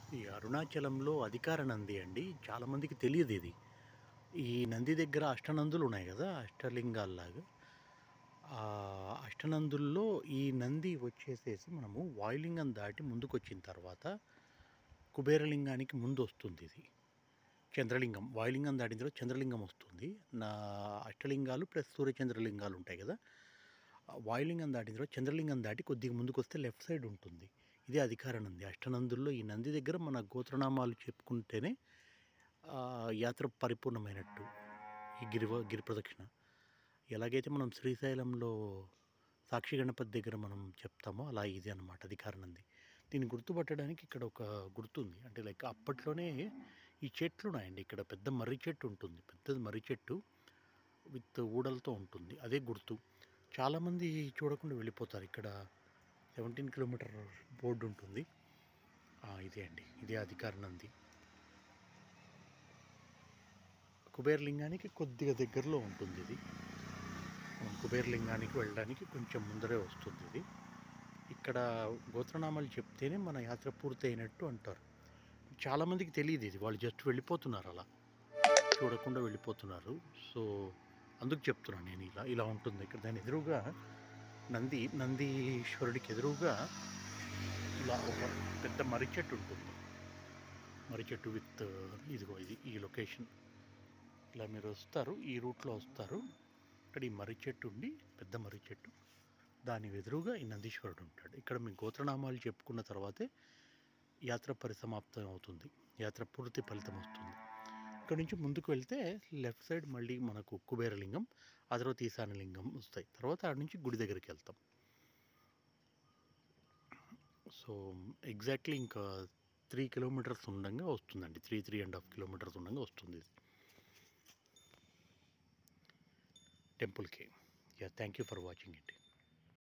ఈ అరుణాచలంలో అధికార నంది అండి చాలామందికి తెలియదు ఇది ఈ నంది దగ్గర అష్టనందులు ఉన్నాయి కదా అష్టలింగాల్లాగా ఆ అష్టనందుల్లో ఈ నంది వచ్చేసేసి మనము వాయులింగం దాటి ముందుకు వచ్చిన తర్వాత కుబేరలింగానికి ముందు వస్తుంది ఇది చంద్రలింగం వాయులింగం దాటిన తర్వాత చంద్రలింగం వస్తుంది నా అష్టలింగాలు ప్లస్ సూర్యచంద్రలింగాలు ఉంటాయి కదా ఆ వాయులింగం దాటిన తర్వాత చంద్రలింగం దాటి కొద్దిగా ముందుకు వస్తే లెఫ్ట్ సైడ్ ఉంటుంది ఇదే అధికార నంది అష్టనందుల్లో ఈ నంది దగ్గర మన గోత్రనామాలు చెప్పుకుంటేనే ఆ, యాత్ర పరిపూర్ణమైనట్టు ఈ గిరి గిరి ప్రదక్షిణ ఎలాగైతే మనం శ్రీశైలంలో సాక్షి గణపతి దగ్గర మనం చెప్తామో అలా ఇది అనమాట అధికార నంది దీన్ని గుర్తుపట్టడానికి ఇక్కడ ఒక గుర్తు ఉంది అంటే లైక్ అప్పట్లోనే ఈ చెట్లు ఉన్నాయండి ఇక్కడ పెద్ద మర్రి చెట్టు ఉంటుంది పెద్దది మర్రి చెట్టు విత్ ఊడలతో ఉంటుంది అదే గుర్తు చాలామంది చూడకుండా వెళ్ళిపోతారు ఇక్కడ సెవెంటీన్ కిలోమీటర్ బోర్డు ఉంటుంది ఆ, ఇదే అండి ఇదే అధికార నంది కుబేరలింగానికి కొద్దిగా దగ్గరలో ఉంటుంది ఇది మనం కుబేరలింగానికి వెళ్ళడానికి కొంచెం ముందరే వస్తుంది ఇది ఇక్కడ గోత్రనామాలు చెప్తేనే మన యాత్ర పూర్తయినట్టు అంటారు చాలామందికి తెలియదు ఇది వాళ్ళు జస్ట్ వెళ్ళిపోతున్నారు అలా చూడకుండా వెళ్ళిపోతున్నారు సో అందుకు చెప్తున్నాను నేను ఇలా ఇలా ఉంటుంది ఇక్కడ దాని ఎదురుగా నంది నందీశ్వరుడికి ఎదురుగా ఇలా ఒక పెద్ద మర్రి చెట్టు ఉంటుంది మర్రి చెట్టు విత్ ఇదిగో ఇది ఈ లొకేషన్ ఇలా మీరు వస్తారు ఈ రూట్లో వస్తారు ఇక్కడ ఈ మర్రి చెట్టు ఉండి పెద్ద మర్రి చెట్టు దాని ఎదురుగా ఈ నందీశ్వరుడు ఉంటాడు ఇక్కడ మీ గోత్రనామాలు చెప్పుకున్న తర్వాతే యాత్ర పరిసమాప్తం అవుతుంది యాత్ర పూర్తి ఫలితం వస్తుంది ఇక్కడ నుంచి ముందుకు వెళ్తే లెఫ్ట్ సైడ్ మళ్ళీ మనకు కుబేరలింగం ఆ తర్వాత ఈశాన్యలింగం వస్తాయి తర్వాత ఆడ నుంచి గుడి దగ్గరికి వెళ్తాం సో ఎగ్జాక్ట్లీ ఇంకా త్రీ కిలోమీటర్స్ ఉండగా వస్తుందండి three three and half kilometres ఉండగా వస్తుంది ఇది టెంపుల్కి yeah thank you for watching it